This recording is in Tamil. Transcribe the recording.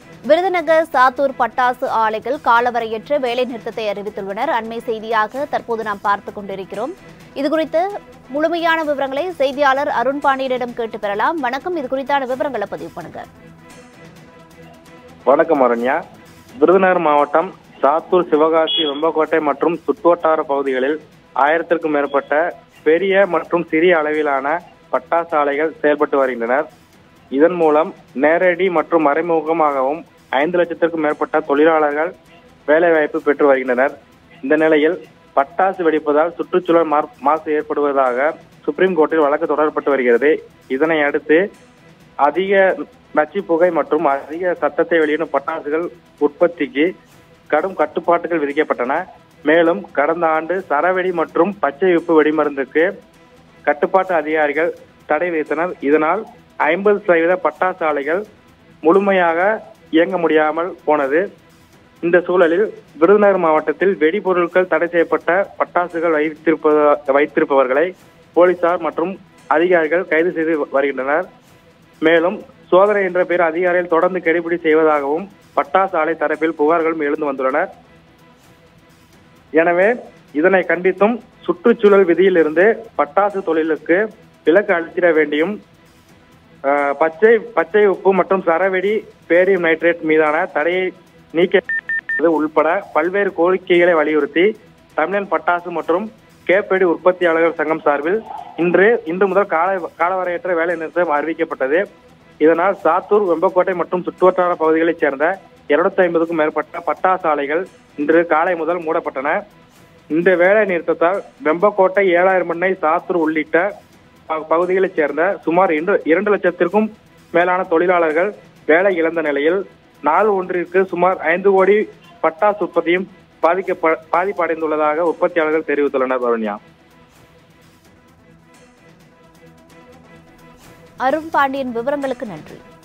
விருதுநகர் சாத்தூர் பட்டாசு ஆலைகள் காலவரையற்ற வேலை நிறுத்தத்தை அறிவித்துள்ளனர் அண்மை செய்தியாக தற்போது நாம் பார்த்துக் கொண்டிருக்கிறோம் இதுகுறித்து முழுமையான விவரங்களை செய்தியாளர் அருண் பாண்டியனிடம் கேட்டு பெறலாம் வணக்கம் இது குறித்தான விவரங்களை பதிவு பண்ணுங்க வணக்கம் அரண்யா விருதுநகர் மாவட்டம் சாத்தூர் சிவகாசி வெம்பக்கோட்டை மற்றும் சுற்றுவட்டார பகுதிகளில் ஆயிரத்திற்கும் மேற்பட்ட பெரிய மற்றும் சிறிய அளவிலான பட்டாசு ஆலைகள் செயல்பட்டு வருகின்றனர் இதன் மூலம் நேரடி மற்றும் மறைமுகமாகவும் ஐந்து லட்சத்திற்கும் மேற்பட்ட தொழிலாளர்கள் வேலைவாய்ப்பு பெற்று வருகின்றனர் இந்த நிலையில் பட்டாசு வெடிப்பதால் சுற்றுச்சூழல் மார்- மாசு ஏற்படுவதாக சுப்ரீம் கோர்ட்டில் வழக்கு தொடரப்பட்டு வருகிறது இதனை அடுத்து அதிக நச்சு புகை மற்றும் அதிக சத்தத்தை வெளியிடும் பட்டாசுகள் உற்பத்திக்கு கடும் கட்டுப்பாட்டுகள் விதிக்கப்பட்டன மேலும் கடந்த ஆண்டு சரவெடி மற்றும் பச்சை உப்பு வெடிமருந்துக்கு கட்டுப்பாட்டு அதிகாரிகள் தடை விதித்தனர் இதனால் ஐம்பது சதவீத பட்டாசு ஆலைகள் முழுமையாக இயங்க முடியாமல் போனது இந்த சூழலில் விருதுநகர் மாவட்டத்தில் வெடிபொருட்கள் தடை செய்யப்பட்ட பட்டாசுகள் வைத்திருப்ப வைத்திருப்பவர்களை போலீசார் மற்றும் அதிகாரிகள் கைது செய்து வருகின்றனர் மேலும் சோதனை என்ற பெயர் அதிகாரிகள் தொடர்ந்து கெடுபிடி செய்வதாகவும் பட்டாசு ஆலை தரப்பில் புகார்களும் எழுந்து வந்துள்ளனர் எனவே இதனை கண்டித்தும் சுற்றுச்சூழல் விதியிலிருந்து பட்டாசு தொழிலுக்கு விலக்கு அளித்திட வேண்டியும் அஹ், பச்சை பச்சை உப்பு மற்றும் சரவெடி பேரியம் நைட்ரேட் மீதான தடையை நீக்க உள்பட பல்வேறு கோரிக்கைகளை வலியுறுத்தி தமிழன் பட்டாசு மற்றும் கேப்பேடி உற்பத்தியாளர்கள் சங்கம் சார்பில் இன்று இன்று முதல் கால காலவரையற்ற வேலை நிறுத்தம் அறிவிக்கப்பட்டது இதனால் சாத்தூர் வெம்பக்கோட்டை மற்றும் சுற்றுவட்டார பகுதிகளைச் சேர்ந்த இருநூத்தி ஐம்பதுக்கும் மேற்பட்ட பட்டாசு ஆலைகள் இன்று காலை முதல் மூடப்பட்டன இந்த வேலை நிறுத்தத்தால் வெம்பக்கோட்டை ஏழாயிரம் மண்ணை சாத்தூர் உள்ளிட்ட ப- பகுதிகளைச் சேர்ந்த சுமார் இன்று- இரண்டு லட்சத்திற்கும் மேலான தொழிலாளர்கள் வேலை இழந்த நிலையில் நாள் ஒன்றிற்கு சுமார் ஐந்து கோடி பட்டாசு உற்பத்தியும் பாதிக்க பாதிப்படைந்துள்ளதாக உற்பத்தியாளர்கள் தெரிவித்துள்ளனர் வருண்யா அருண் பாண்டியன் விவரங்களுக்கு நன்றி